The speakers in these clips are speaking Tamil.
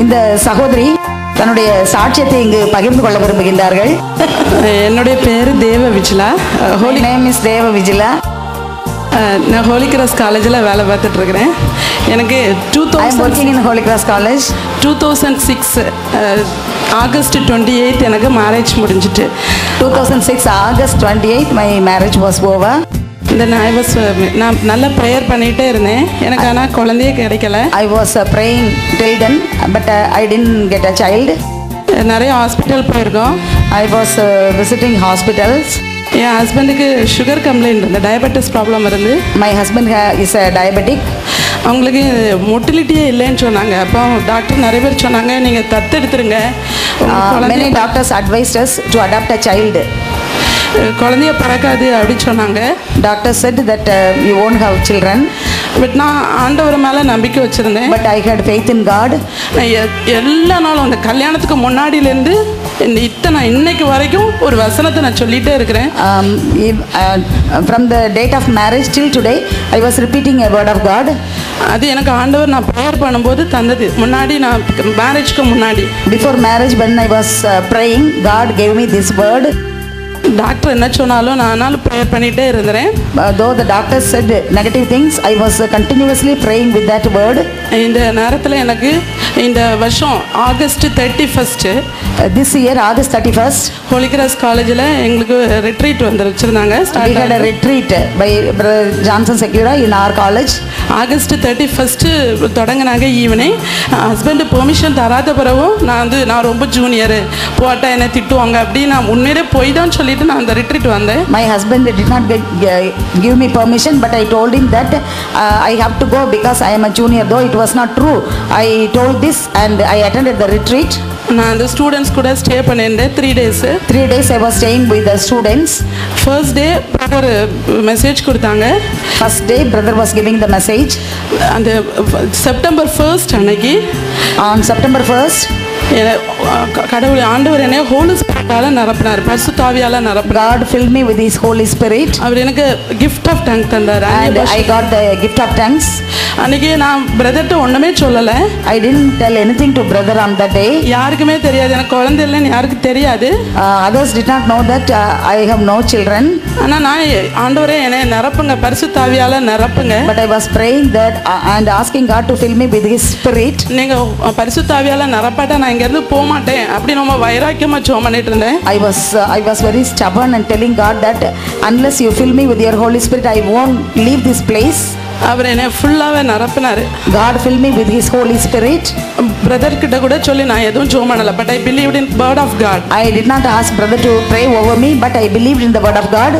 இந்த சகோதரி தன்னுடைய சாட்சியத்தை இங்கு பகிர்ந்து கொள்ள விரும்புகின்றார்கள் என்னுடைய பேர் Deva Vijila ah, holy name is Deva Vijila அஹ், நான் ஹோலி கிராஸ் காலேஜில் வேலை பார்த்துட்டு இருக்கிறேன் எனக்கு two I am thousand working in Holy Cross College two thousand six August twenty eight எனக்கு மேரேஜ் முடிஞ்சிட்டு two thousand six August twenty eight my marriage was over then I was நான் நல்லா ப்ரேயர் பண்ணிகிட்டே இருந்தேன் எனக்கு ஆனால் குழந்தையே கிடைக்கல I was praying till then but I didn't get a child நிறைய ஹாஸ்பிட்டல் போயிருக்கோம் ஐ வாஸ் விசிட்டிங் ஹாஸ்பிட்டல்ஸ் என் ஹஸ்பண்டுக்கு சுகர் கம்ப்ளைண்ட் இருந்து டயபெட்டிஸ் ப்ராப்ளம் இருந்து my husband is a diabetic அவங்களுக்கு மொட்டிலிட்டியே இல்லைன்னு சொன்னாங்க அப்போ டாக்டர் நிறைய பேர் சொன்னாங்க நீங்கள் தத்தெடுத்துருங்க உங்க குழந்தைய many doctors advised us to adopt a child குழந்தைய பிறக்காது அப்படின்னு சொன்னாங்க doctor said that you won't have children but நான் ஆண்டவர் மேலே நம்பிக்கை வச்சுருந்தேன் but I had faith in God நான் எ- எல்லா நாளும் அந்த கல்யாணத்துக்கு முன்னாடியிலேருந்து இந்த இத்தனை இன்னைக்கு வரைக்கும் ஒரு வசனத்தை நான் சொல்லிகிட்டே இருக்கிறேன் um, if, uh, from the date of marriage till today, I was repeating a word of God. அது எனக்கு ஆண்டவர் நான் ப்ரேயர் பண்ணும்போது தந்தது முன்னாடி நான் மேரேஜ்க்கு முன்னாடி Before marriage, when I was uh, praying, God gave me this word. Doctor என்ன சொன்னாலும் நான் ஆனாலும் ப்ரேயர் பண்ணிகிட்டே இருந்தேன் Uh, though the doctor said negative things, I was uh, continuously praying with that word. இந்த நேரத்தில் எனக்கு இந்த வருஷம் August thirty first Uh, this year, August 31st, Holy Cross காலேஜில் எங்களுக்கு ரிட்ரீட் வந்து வச்சுருந்தாங்க we had a retreat by Brother Johnson Secura in our college. August thirty first தொடங்கினாங்க ஈவினிங் ஹஸ்பண்டு பெர்மிஷன் தராத பிறகும் நான் வந்து நான் ரொம்ப ஜூனியரு போட்டால் என்னை திட்டுவாங்க அப்படின்னு நான் உண்மையிலே போய் தான் சொல்லிட்டு நான் அந்த ரிட்ரீட் வந்தேன் My husband did not get, uh, give me permission, but I told him that uh, I have to go because I am a junior, though it was not true. I told this and I attended the retreat. நான் அந்த ஸ்டூடெண்ட்ஸ் கூட ஸ்டே பண்ணியிருந்தேன் three days Three days I was staying with the students. First day ஒரு மெசேஜ் கொடுத்தாங்க First day, brother was giving the message. அந்த செப்டம்பர் ஃபர்ஸ்ட் அன்னைக்கு On September 1st, எ- க- கடவுள் ஆண்டவர் என்னை ஹோலி ஸ்பிரிட்டால நிரப்பினார் பசு தாவியால நிரப்பினார் God filled me with His Holy Spirit அவர் எனக்கு கிஃப்ட் ஆஃப் டங் தந்தார் and அந்நிய I பாஷை. got the gift of tongues. அன்னைக்கு நான் பிரதர்கிட்ட ஒன்றுமே சொல்லலை I didn't tell anything to brother on that day. யாருக்குமே தெரியாது எனக்கு குழந்தை இல்லைன்னு யாருக்கு தெரியாது Uh, others did not know that uh, I have no children, ஆனால் நான் ஆண்டவரே என்னை நிரப்புங்க பரிசு தாவியால நிரப்புங்க but I was praying that uh, and asking God to fill me with His Spirit. நீங்கள் பரிசு தாவியால நிரப்பாட்டா நான் இங்கேருந்து போக மாட்டேன் அப்படி ரொம்ப வைராக்கியமாக ஜோம் பண்ணிட்டு இருந்தேன் I was uh, I was very stubborn and telling God that unless you fill me with your Holy Spirit, I won't leave this place. அவர் என்னை ஃபுல்லாகவே நிரப்பினார் God filled me with His Holy Spirit. Brother கிட்ட கூட சொல்லி நான் எதுவும் ஜோம் பண்ணலை but I believe in word of God I did not ask brother to pray over me, but I believed in the word of God.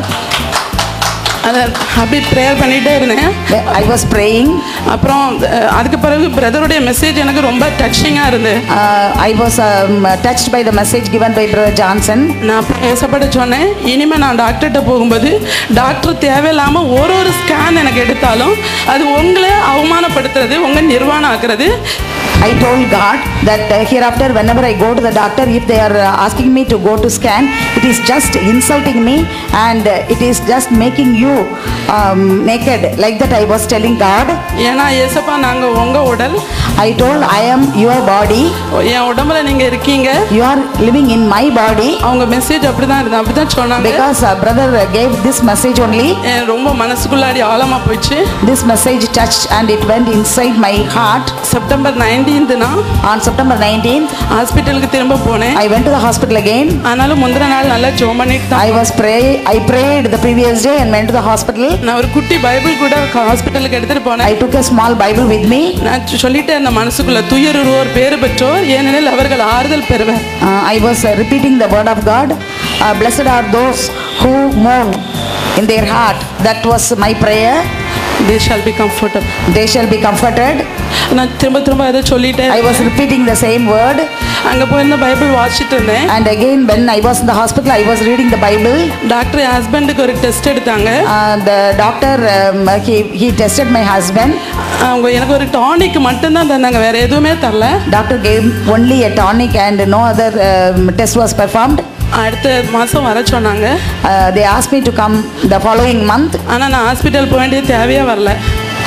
அதை அப்படி ப்ரேயர் பண்ணிகிட்டே இருந்தேன் I was praying. அப்புறம் அஹ், அதுக்கு பிறகு பிரதருடைய மெசேஜ் எனக்கு ரொம்ப டச்சிங்காக இருந்து Uh, I was um, touched by the message given by Brother Johnson. நான் அப்போ பேசப்பட சொன்னேன் இனிமேல் நான் டாக்டர்கிட்ட போகும்போது டாக்டர் தேவையில்லாமல் ஒரு ஒரு ஸ்கேன் எனக்கு எடுத்தாலும் அது உங்களை அவமானப்படுத்துறது உங்கள் நிர்வாணம் ஆக்குறது I told God that uh, hereafter, whenever I go to the doctor, if they are uh, asking me to go to scan, it is just insulting me and uh, it is just making you um, naked. Like that, I was telling God. ஏன்னா ஏசப்பா நாங்கள் உங்கள் உடல் I told, I am your body. என் உடம்புல நீங்கள் இருக்கீங்க You are living in my body. அவங்க மெசேஜ் அப்படி தான் இருந்தது அப்படி தான் சொன்னாங்க Because uh, brother uh, gave this message only. என் ரொம்ப மனசுக்குள்ளாடி ஆழமாக போச்சு This message touched and it went inside my heart. September நைன்டீன்த்துனா On September 19th, ஹாஸ்பிட்டலுக்கு திரும்ப போனேன் I went to the hospital again. ஆனாலும் முந்தின நாள் நல்லா ஜோம் பண்ணிட்டு தான் I was pray. I prayed the previous day and went to the hospital. நான் ஒரு குட்டி பைபிள் கூட ஹாஸ்பிட்டலுக்கு எடுத்துட்டு போனேன் I took a small Bible with me. நான் சொ- சொல்லிட்டே இருந்த மனசுக்குள்ள துயருவோர் பேறு பெற்றோர் ஏனெனில் அவர்கள் ஆறுதல் பெறுவர் Uh, I was uh, repeating the word of God. Uh, blessed are those who mourn in their heart. That was my prayer. They shall be comfortable They shall be comforted. நான் திரும்ப திரும்ப அதை சொல்லிட்டே I was repeating the same word. அங்கே போயிருந்த பைபிள் வாசிச்சுட்டு இருந்தேன் And again, when I was in the hospital, I was reading the Bible. Doctor என் ஹஸ்பண்டுக்கு ஒரு டெஸ்ட் எடுத்தாங்க Uh, the doctor, um, he, he tested my husband. அவங்க எனக்கு ஒரு டானிக் மட்டும்தான் தந்தாங்க வேற எதுவுமே தரல Doctor gave only a tonic and no other um, test was performed. அடுத்த மாதம் வர சொன்னாங்க Uh, they asked me to come the following month. ஆனால் நான் ஹாஸ்பிட்டல் போக வேண்டிய தேவையே வரல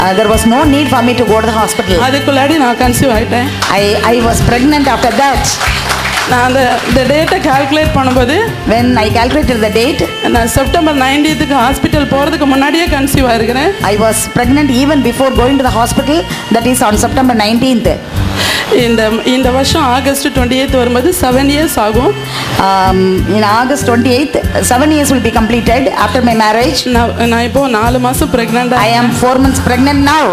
Uh, there was no need for me to go to the hospital. அதுக்குள்ளாடி நான் கன்சீவ் ஆயிட்டேன் I, I was pregnant after that. நான் அந்த இந்த டேட்டை கால்குலேட் பண்ணும்போது When I calculated the date, நான் செப்டம்பர் நைன்டீத்துக்கு ஹாஸ்பிட்டல் போகிறதுக்கு முன்னாடியே கன்சீவ் ஆயிருக்கிறேன் I was pregnant even before going to the hospital. That is on September 19th. இந்த இந்த வருஷம் ஆகஸ்ட் டுவெண்ட்டி எய்த் வரும்போது செவன் இயர்ஸ் ஆகும் Um, in August 28th, seven years will be completed after my marriage. நான் நான் இப்போ நாலு மாதம் I ப்ரெக்னெண்ட்டாக am four months pregnant now.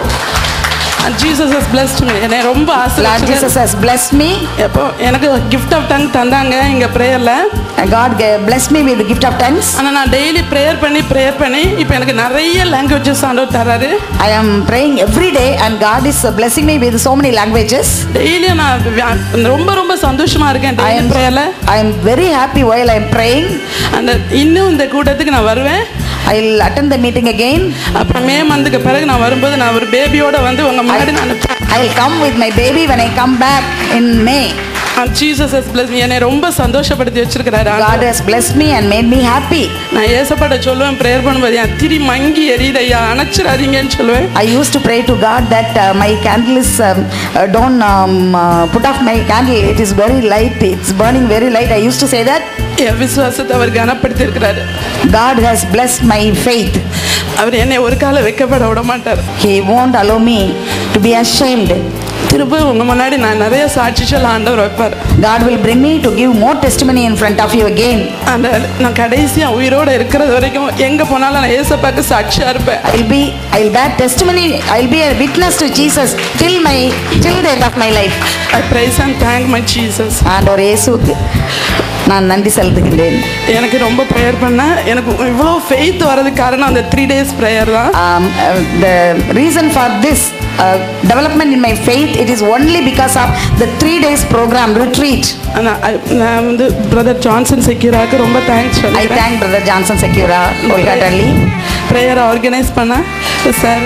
Jesus has blessed me என்னை ரொம்ப Lord ஆசை Jesus has blessed me. எப்போ எனக்கு கிஃப்ட் ஆஃப் டங் தந்தாங்க இங்கே ப்ரேயரில் And God ga- blessed me with the gift of tongues. ஆனால் நான் டெய்லி ப்ரேயர் பண்ணி ப்ரேயர் பண்ணி இப்போ எனக்கு நிறைய லாங்குவேஜஸ் ஆண்டவர் தராரு I am praying every day and God is uh, blessing me with so many languages. டெய்லியும் நான் வியா- ரொம்ப ரொம்ப சந்தோஷமா இருக்கேன் I டெய்லி am, ப்ரேயரில் I am very happy while I am praying. அந்த இன்னும் இந்த கூட்டத்துக்கு நான் வருவேன் I will attend the meeting again. அப்புறம் மே மந்த்துக்கு பிறகு நான் வரும்போது நான் ஒரு பேபியோட வந்து உங்க முன்னாடி நான் I will come with my baby when I come back in May. Jesus is bless என்னை ரொம்ப சந்தோஷப்படுத்தி வச்சிருக்கிறாரு God ஆண்டவர். has blessed me and made me happy. நான் ஏசப்பட்ட சொல்லுவேன் ப்ரேயர் பண்ணும்போது என் திரி மங்கி எரியுதையா அணைச்சிடாதீங்கன்னு சொல்லுவேன் I used to pray to God that uh, my candle is um, uh, don't um, uh, put off my candle. It is very light. It's burning very light. I used to say that என் விசுவாசத்தை அவர் கனப்படுத்தி இருக்கிறாரு God has blessed my faith. அவர் என்னை ஒரு காலம் வைக்கப்பட விட மாட்டார் He won't allow me to be ashamed. திரும்ப உங்க முன்னாடி நான் நிறைய சாட்சி சொல்ல ஆண்டவர் வைப்பார் God will bring me to give more testimony in front of you again. அந்த நான் கடைசியா உயிரோட இருக்கிறது வரைக்கும் எங்க போனாலும் நான் ஏசப்பாக்கு சாட்சியா இருப்பேன் I'll be I'll bear testimony. I'll be a witness to Jesus till my till the end of my life. I praise and thank my Jesus ஆண்டவர் இயேசுவுக்கு நான் நன்றி செலுத்துகின்றேன் எனக்கு ரொம்ப ப்ரேயர் பண்ணேன் எனக்கு இவ்வளோ ஃபெய்த் வரதுக்கு காரணம் அந்த த்ரீ டேஸ் ப்ரேயர் தான் um, uh, the reason for this uh, development in my faith it is only because of the three days program retreat நான் I- நான் வந்து பிரதர் ஜான்சன் செக்யூராக்கு ரொம்ப தேங்க்ஸ் i சொல்லிக்கிறேன் thank brother johnson secura wholeheartedly ப்ரேயரை ஆர்கனைஸ் பண்ண sir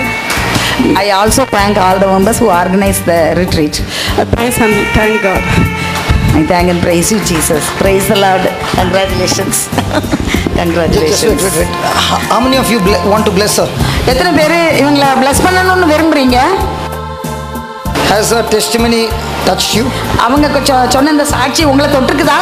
i also thank all the members who organized the retreat I praise and thank God i thank and praise you jesus praise the lord congratulations Just wait, congratulations wait, wait. How how many of you ble- want to bless her? எத்தனை பேர் இவங்களை bless பண்ணணும்னு விரும்புறீங்க Has her testimony touched you? அவங்க கொ- சொன்ன இந்த சாட்சி உங்களை தொட்டிருக்குதா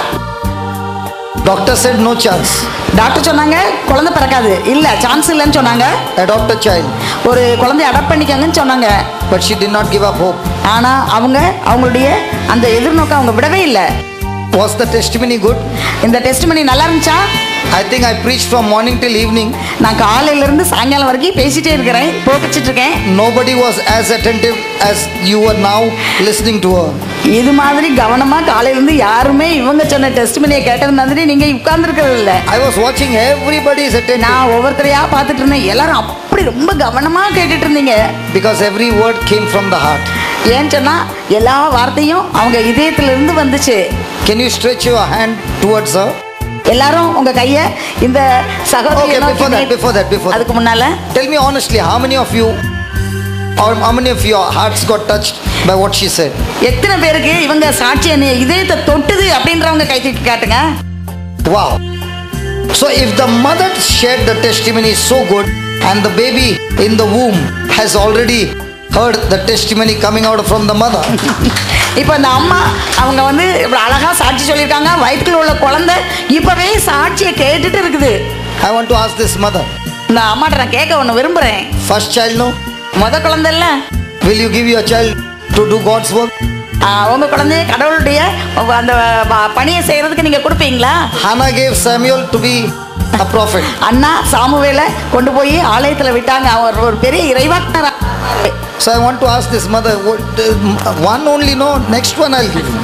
Doctor said no chance. Doctor சொன்னாங்க குழந்தை பிறக்காது இல்ல சான்ஸ் இல்லைன்னு சொன்னாங்க Adopt a child. ஒரு குழந்தைய அடாப்ட் பண்ணிக்கங்கன்னு சொன்னாங்க But she did not give up hope. ஆனா அவங்க அவங்களுடைய அந்த எதிர்நோக்க அவங்க விடவே இல்லை Was the testimony good? இந்த டெஸ்ட் நல்லா இருந்துச்சா I think I preached from morning till evening. நான் காலையில இருந்து சாயங்காலம் வரைக்கும் பேசிட்டே இருக்கிறேன் போப்பிச்சிட்டு இருக்கேன் Nobody was as attentive as you were now listening to her. இது மாதிரி கவனமா காலையில இருந்து யாருமே இவங்க சொன்ன டெஸ்ட் கேட்டது மாதிரி நீங்க உட்கார்ந்துருக்கிறது இல்ல I was watching everybody is attentive நான் ஒவ்வொருத்தரையா பார்த்துட்டு இருந்தேன் எல்லாரும் அப்படி ரொம்ப கவனமா கேட்டுட்டு இருந்தீங்க because every word came from the heart. ஏன்னு சொன்னா எல்லா வார்த்தையும் அவங்க இதயத்துல இருந்து வந்துச்சு Can you stretch your hand towards her? எல்லாரும் உங்க கைய இந்த சகோதரியை Okay, நோக்கி before that, நீ- before that, before that. அதுக்கு முன்னால Tell me honestly, how many of you or how many of your hearts got touched by what she said? எத்தனை பேருக்கு இவங்க சாட்சி என்னை இதயத்தை தொட்டுது அப்படின்றவங்க கை தூக்கி காட்டுங்க Wow. So if the mother shared the testimony so good and the baby in the womb has already heard the testimony coming out from the mother, இப்போ இந்த அம்மா அவங்க வந்து இவ்வளோ அழகா சாட்சி சொல்லியிருக்காங்க வயிற்றுக்குள்ள உள்ள குழந்தை இப்பவே சாட்சியை கேட்டுட்டு இருக்குது I want to ask this mother, இந்த அம்மாட்ட நான் கேட்க ஒன்று விரும்புகிறேன் first child no? முத குழந்தை இல்ல Will you give your child to do God's work? ஆ, உங்க குழந்தைய கடவுளுடைய அந்த ப- பணியை செய்யறதுக்கு நீங்க கொடுப்பீங்களா Hannah gave Samuel to be a prophet. அண்ணா சாமுவேலை கொண்டு போய் ஆலயத்துல விட்டாங்க அவர் ஒரு பெரிய இறைவாக்கினர் So I want to ask this mother, what, uh, one only no, next one I'll give.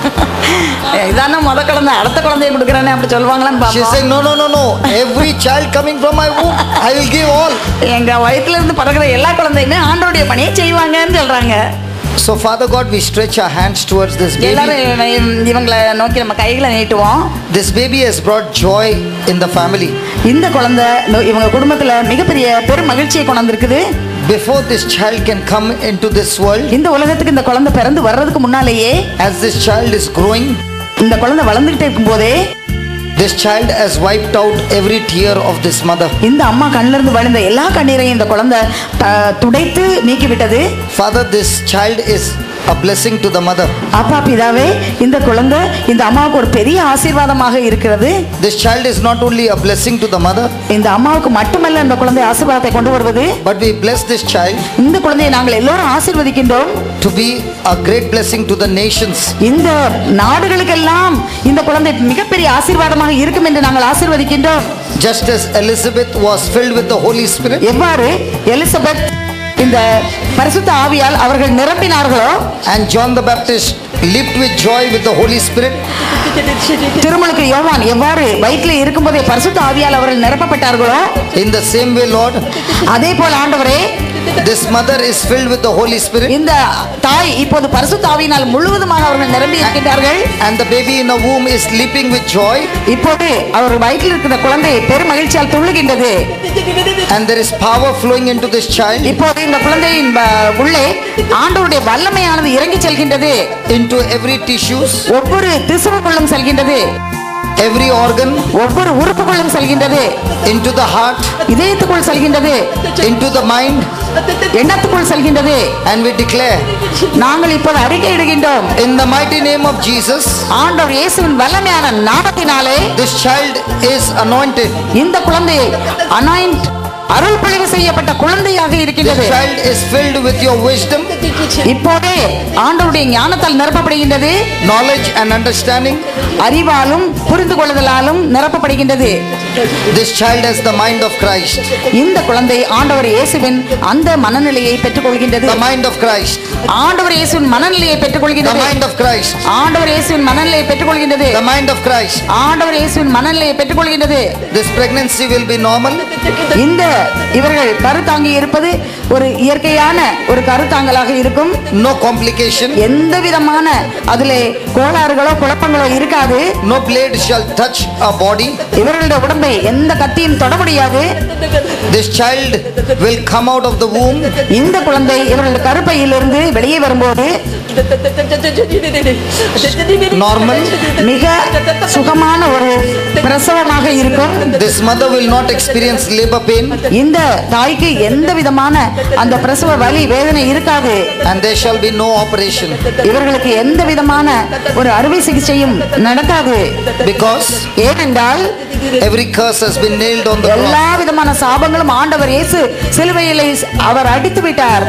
இதானே முத குழந்தை அடுத்த குழந்தைய கொடுக்குறேன்னு அப்படி சொல்லுவாங்களான்னு She பார்ப்போம் said, no, no, no, no. Every child coming from my womb, I will give all. எங்க வயிற்றுல இருந்து பிறகுற எல்லா குழந்தையுமே ஆண்டோடைய பணியை செய்வாங்கன்னு சொல்றாங்க So Father God, we stretch our hands towards this baby. எல்லாரும் இவ- இவங்களை நோக்கி நம்ம கைகளை நீட்டுவோம் This baby has brought joy in the family. இந்த குழந்தை இந்த- இவங்க குடும்பத்துல மிகப்பெரிய பெரும் மகிழ்ச்சியை கொண்டு வந்திருக்குது Before this child can come into this world, இந்த உலகத்துக்கு இந்த குழந்தை பிறந்து வர்றதுக்கு முன்னாலேயே as this child is growing, இந்த குழந்தை வளர்ந்துகிட்டே இருக்கும்போதே This child has wiped out every tear of this mother. இந்த அம்மா கண்ணிலிருந்து இருந்து வழிந்த எல்லா கண்ணீரையும் இந்த குழந்தை த- துடைத்து நீக்கிவிட்டது Father, this child is a blessing to the mother. அப்பா பிதாவே இந்த குழந்தை இந்த அம்மாவுக்கு ஒரு பெரிய ஆசீர்வாதமாக இருக்கிறது This child is not only a blessing to the mother, இந்த அம்மாவுக்கு மட்டுமல்ல இந்த குழந்தை ஆசீர்வாதத்தை கொண்டு வருவது but we bless this child இந்த குழந்தையை நாங்கள் எல்லோரும் ஆசீர்வதிக்கின்றோம் to be a great blessing to the nations. இந்த நாடுகளுக்கெல்லாம் இந்த குழந்தை மிகப்பெரிய ஆசீர்வாதமாக இருக்கும் என்று நாங்கள் ஆசீர்வதிக்கின்றோம் Just as Elizabeth was filled with the Holy Spirit, எவ்வாறு எலிசபெத் இந்த பரிசுத்த ஆவியால் அவர்கள் நிரம்பினார்களோ and John the Baptist leaped with joy with the Holy Spirit, திருமலுக்கு யோவான் எவ்வாறு வயிற்றில் இருக்கும்போதே பரிசுத்த ஆவியால் அவர்கள் நிரப்பப்பட்டார்களோ in the same way, Lord, அதே போல ஆண்டவரே this mother is filled with the Holy Spirit, இந்த தாய் இப்போது பரிசுத்த ஆவியினால் முழுவதுமாக அவர்கள் நிரம்பி இருக்கின்றார்கள் and the baby in the womb is leaping with joy, இப்போது அவர் வயிற்றில் இருக்கிற குழந்தை பெரும் மகிழ்ச்சியால் துள்ளுகின்றது and there is power flowing into this child, இப்போது இந்த குழந்தையின் ப- உள்ளே ஆண்டவருடைய வல்லமையானது இறங்கி செல்கின்றது into every tissues, ஒவ்வொரு திசுவுக்குள்ளும் செல்கின்றது every organ, ஒவ்வொரு உறுப்புக்குள்ளும் செல்கின்றது into the heart, இதயத்துக்குள் செல்கின்றது into the mind, எண்ணத்துக்குள் செல்கின்றது and we declare நாங்கள் இப்போது அறிக்கை இடுகின்றோம் in the mighty name of Jesus, ஆண்டவர் இயேசுவின் வல்லமையான நாமத்தினாலே this child is anointed. இந்த குழந்தை அனாயிண்ட் அருள் பொழிவு செய்யப்பட்ட குழந்தையாக This இருக்கின்றது child is filled with your wisdom, இப்போதே ஆண்டவருடைய ஞானத்தால் நிரப்பப்படுகின்றது knowledge, and understanding. அறிவாலும் புரிந்து கொள்ளுதலாலும் நிரப்பப்படுகின்றது This child has the mind of Christ. இந்த குழந்தை ஆண்டவர் இயேசுவின் அந்த மனநிலையை பெற்றுக்கொள்கின்றது The mind of Christ. ஆண்டவர் இயேசுவின் மனநிலையை The பெற்றுக்கொள்கின்றது mind of Christ. ஆண்டவர் இயேசுவின் மனநிலையை பெற்றுக்கொள்கின்றது The mind of Christ. ஆண்டவர் இயேசுவின் மனநிலையை பெற்றுக்கொள்கின்றது This pregnancy will be normal. இந்த இவர்கள் கருத்தாங்கி இருப்பது ஒரு இயற்கையான ஒரு கருத்தாங்கலாக இருக்கும் No complication. எந்த விதமான அதிலே கோளாறுகளோ குழப்பங்களோ இருக்காது No blade shall touch a body. இவர்களுடைய உடம்பை எந்த கத்தியும் தொட முடியாது This child will come out of the womb இந்த குழந்தை இவர்களுடைய கருப்பையிலிருந்து வெளியே வரும்போது normal. மிக சுகமான ஒரு பிரசவமாக இருக்கும் This mother will not experience labor pain இந்த தாய்க்கு எந்த விதமான அந்த பிரசவ வலி வேதனை இருக்காது and there shall be no operation இவர்களுக்கு எந்த விதமான ஒரு அறுவை சிகிச்சையும் நடக்காது because ஏனென்றால் every curse has been nailed on the எல்லா cross. விதமான சாபங்களும் ஆண்டவர் இயேசு சிலுவையிலே அவர் அடித்து விட்டார்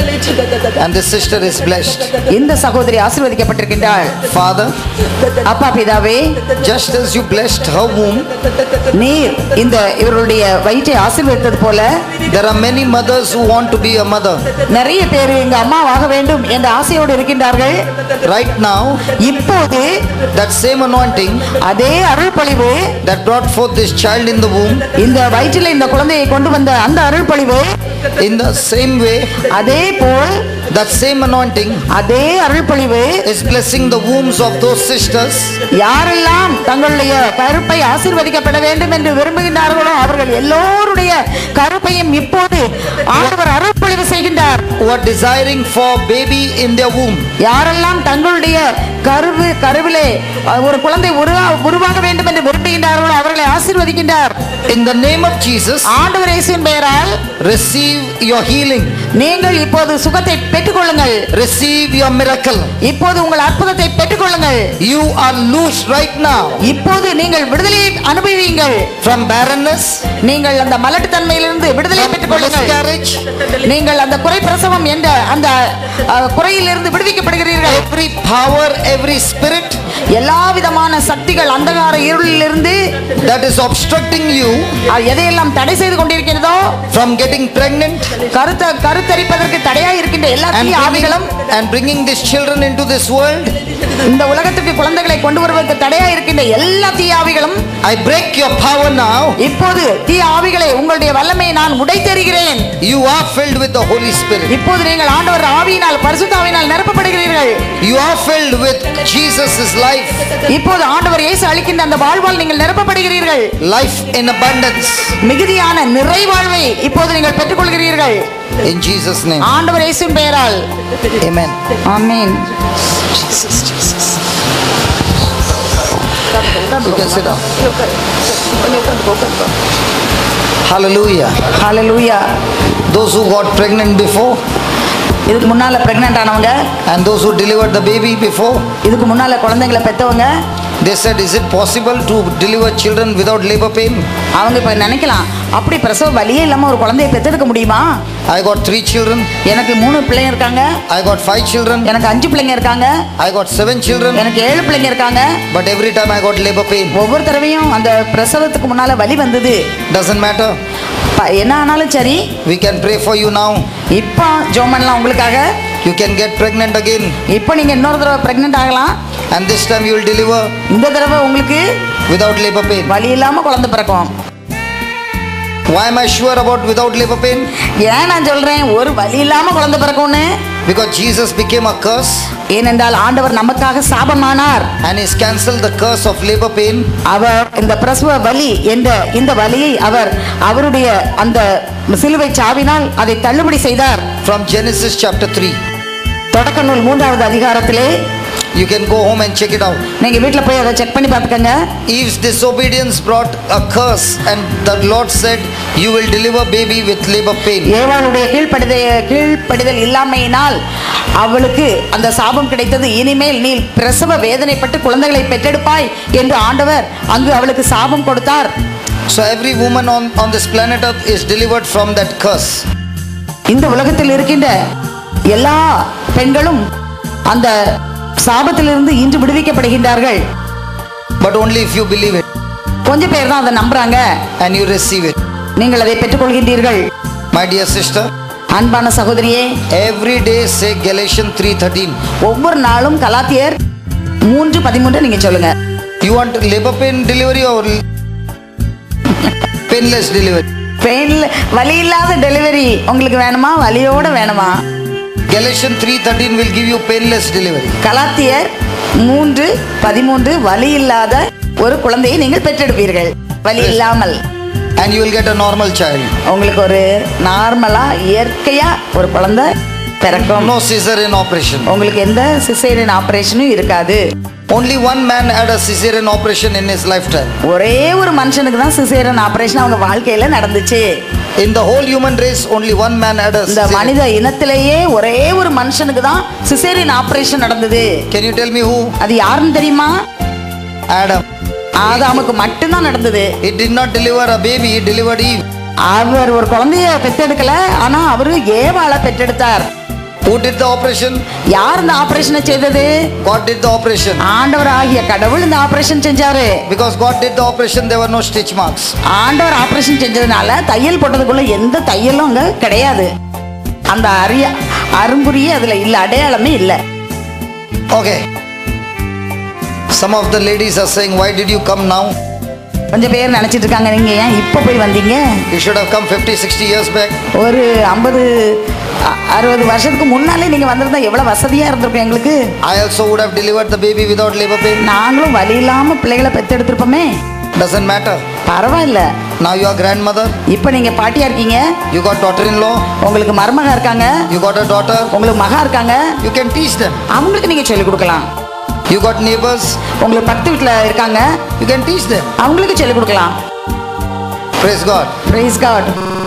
And this sister is blessed. இந்த சகோதரி ஆசீர்வதிக்கப்பட்டிருக்கின்றாள் Father, அப்பா பிதாவே just as you blessed her womb, நீர் இந்த இவர்களுடைய வயிற்றை ஆசீர்வதித்தது போல there are many mothers who want to be a mother. நிறைய பேர் எங்க அம்மாவாக வேண்டும் என்ற ஆசையோடு இருக்கின்றார்கள் Right now, இப்போது that same anointing அதே அருள் பொழிவு that brought forth this child in the womb, இந்த வயிற்றில் இந்த குழந்தையை கொண்டு வந்த அந்த அருள் பொழிவு in the same way, அதே போல் that same anointing அதே அருள் பொழிவு is blessing the wombs of those sisters யாரெல்லாம் தங்களுடைய கருப்பை ஆசீர்வதிக்கப்பட வேண்டும் என்று விரும்புகின்றார்களோ அவர்கள் எல்லோருடைய கருப்பையும் இப்போது ஆண்டவர் அருள் பொழிவு செய்கின்றார் who are desiring for baby in their womb. யாரெல்லாம் தங்களுடைய கருவு கருவிலே அஹ், ஒரு குழந்தை உருவா உருவாக வேண்டும் என்று விரும்புகின்றார்களோ அவர்களை ஆசீர்வதிக்கின்றார் In the name of Jesus, ஆண்டவர் இயேசுவின் பெயரால் receive your healing, நீங்கள் இப்போது சுகத்தை பெற்றுக்கொள்ளுங்கள் receive your miracle. இப்போது உங்கள் அற்புதத்தை பெற்றுக்கொள்ளுங்கள் You are loose right now இப்போது நீங்கள் விடுதலையை அனுபவியுங்கள் from barrenness, நீங்கள் அந்த மலட்டுத்தன்மையிலிருந்து விடுதலை from பெற்றுக்கொள்ளுங்கள் miscarriage, நீங்கள் அந்த குறை பிரசவம் என்ற அந்த அஹ், குறையிலிருந்து விடுவிக்கப்படுகிறீர்கள் every power, every spirit எல்லா விதமான சக்திகள் அந்தகார இருளிலிருந்து that is obstructing you அஹ், எதையெல்லாம் தடை செய்து கொண்டிருக்கிறதோ from getting pregnant கருத்த கருத்தரிப்பதற்கு தடையா இருக்கின்ற எல்லா and தீய bringing, ஆவிகளும் and bringing these children into this world. இந்த உலகத்துக்கு குழந்தைகளை கொண்டு வருவதற்கு தடையா இருக்கின்ற எல்லா தீய ஆவிகளும் I break your power now. இப்போது தீய ஆவிகளை உங்களுடைய வல்லமையை நான் உடைத்தெறிகிறேன் You are filled with the Holy Spirit. இப்போது நீங்கள் ஆண்டவர் ஆவியினால் பரிசுத்த ஆவியினால் நிரப்பப்படுகிறீர்கள் You are filled with Jesus' life, இப்போது ஆண்டவர் இயேசு அளிக்கின்ற அந்த வாழ்வால் நீங்கள் நிரப்பப்படுகிறீர்கள் life in abundance. மிகுதியான நிறைவாழ்வை இப்போது நீங்கள் பெற்றுக்கொள்கிறீர்கள் In Jesus' name. ஆண்டவர் இயேசுவின் பெயரால் Amen. Amen You can sit down. Hallelujah. Hallelujah Those who got pregnant before இதுக்கு முன்னால பிரெக்னென்ட் ஆனவங்க and those who delivered the baby before, இதுக்கு முன்னால குழந்தைங்களை பெத்தவங்க they said, Is it possible to deliver children without labor pain? அவங்க இப்ப நினைக்கலாம் அப்படி பிரசவ வலியே இல்லாம ஒரு குழந்தையை பெத்தெடுக்க முடியுமா I got three children, எனக்கு மூணு பிள்ளைங்க இருக்காங்க I got five children, எனக்கு அஞ்சு பிள்ளைங்க இருக்காங்க I got seven children, எனக்கு ஏழு பிள்ளைங்க இருக்காங்க but every time I got labor pain. ஒவ்வொரு தடவையும் அந்த பிரசவத்துக்கு முன்னால வலி வந்தது Doesn't matter. ப- என்ன ஆனாலும் சரி We can pray for you now. இப்போ ஜோம் பண்ணலாம் உங்களுக்காக You can get pregnant again, இப்போ நீங்க இன்னொரு தடவை பிரெக்னென்ட் ஆகலாம் and this time you will deliver இந்த தடவை உங்களுக்கு without labor pain. வலி இல்லாம குழந்தை பிறக்கும் Why am I sure about without labor pain? ஏன் நான் சொல்றேன் ஒரு வலி இல்லாம குழந்தை பிறக்கும்னு Because Jesus became a curse ஏனென்றால் ஆண்டவர் நமக்காக சாபமானார் and He's cancelled the curse of labor pain அவர் இந்த பிரசவ வலி என்ற இந்த வலியை அவர் அவருடைய அந்த சிலுவை சாவினால் அதை தள்ளுபடி செய்தார் from Genesis chapter 3. தொடக்க நூல் மூன்றாவது அதிகாரத்திலே You can go home and check it out. நீங்க வீட்ல போய் அதை செக் பண்ணி பார்த்துக்கங்க Eve's disobedience brought a curse, and the Lord said, You will deliver baby with labor pain. ஏவாளுடைய கீழ்ப்படித கீழ்ப்படிதல் இல்லாமையினால் அவளுக்கு அந்த சாபம் கிடைத்தது இனிமேல் நீ பிரசவ வேதனைப்பட்டு குழந்தைகளை பெற்றெடுப்பாய் என்று ஆண்டவர் அங்கு அவளுக்கு சாபம் கொடுத்தார் So every woman on, on this planet earth is delivered from that curse. இந்த உலகத்தில் இருக்கின்ற எல்லா பெண்களும் அந்த சாபத்திலிருந்து இன்று விடுவிக்கப்படுகின்றார்கள் But only if you believe it கொஞ்சம் பேர் தான் அதை நம்புறாங்க and you receive it. நீங்கள் அதை பெற்றுக்கொள்கின்றீர்கள் My dear sister, அன்பான சகோதரியே every day say Galatians 3:13. ஒவ்வொரு நாளும் கலாத்தியர் மூன்று பதிமூன்று நீங்க சொல்லுங்க You want labor pain delivery or painless delivery? பெயின்ல வலி இல்லாத டெலிவரி உங்களுக்கு வேணுமா வலியோட வேணுமா Galatians 3:13 will give you painless delivery. கலாத்தியர் மூன்று பதிமூன்று வலி இல்லாத ஒரு குழந்தையை நீங்கள் பெற்றெடுப்பீர்கள் வலி இல்லாமல் And you will get a normal child. உங்களுக்கு ஒரு நார்மலா இயற்கையா ஒரு குழந்தை பிறக்கும் No cesarean operation. உங்களுக்கு எந்த சிசேரியன் ஆபரேஷனும் இருக்காது Only one man had a cesarean operation in his lifetime. ஒரே ஒரு மனுஷனுக்கு தான் சிசேரியன் ஆபரேஷன் அவங்க வாழ்க்கையில நடந்துச்சு In the whole human race, only one man had a இந்த cesarean. மனித இனத்திலேயே ஒரே ஒரு மனுஷனுக்கு தான் சிசேரியன் ஆபரேஷன் நடந்தது Can you tell me who? அது யாருன்னு தெரியுமா Adam. ஆதாமுக்கு மட்டும்தான் நடந்தது He did not deliver a baby, he delivered Eve. அவர் ஒரு குழந்தைய பெற்றெடுக்கல ஆனா அவரு ஏவாளை பெற்றெடுத்தார் Who did the operation? யார் இந்த ஆபரேஷனை செய்தது God did the operation. ஆண்டவர் ஆகிய கடவுள் இந்த ஆபரேஷன் செஞ்சாரு Because God did the operation, there were no stitch marks. ஆண்டவர் ஆபரேஷன் செஞ்சதுனால தையல் போட்டதுக்குள்ள எந்த தையலும் அங்க கிடையாது அந்த அரிய அரும்புரிய அதுல இல்ல அடையாளமே இல்ல Okay. Some of the ladies are saying, Why did you come now? கொஞ்சம் பேர் நினைச்சிட்டு இருக்காங்க நீங்க ஏன் இப்ப போய் வந்தீங்க You should have come 50, 60 years back. ஒரு ஐம்பது அறுபது வருஷத்துக்கு முன்னாலே நீங்க வந்திருந்தா எவ்வளவு வசதியா இருந்திருக்கும் எங்களுக்கு I also would have delivered the baby without labor pain. நாங்களும் வலி இல்லாம பிள்ளைகளை பெத்தெடுத்திருப்போமே Doesn't matter. பரவாயில்ல Now you are grandmother, இப்போ நீங்க பாட்டியா இருக்கீங்க you got daughter-in-law, உங்களுக்கு மருமகா இருக்காங்க you got a daughter, உங்களுக்கு மகா இருக்காங்க you can teach them. அவங்களுக்கு நீங்க சொல்லிக் கொடுக்கலாம் You got neighbors, உங்களுக்கு பக்கத்து வீட்டுல இருக்காங்க you can teach them. அவங்களுக்கு சொல்லிக் கொடுக்கலாம் Praise God. praise god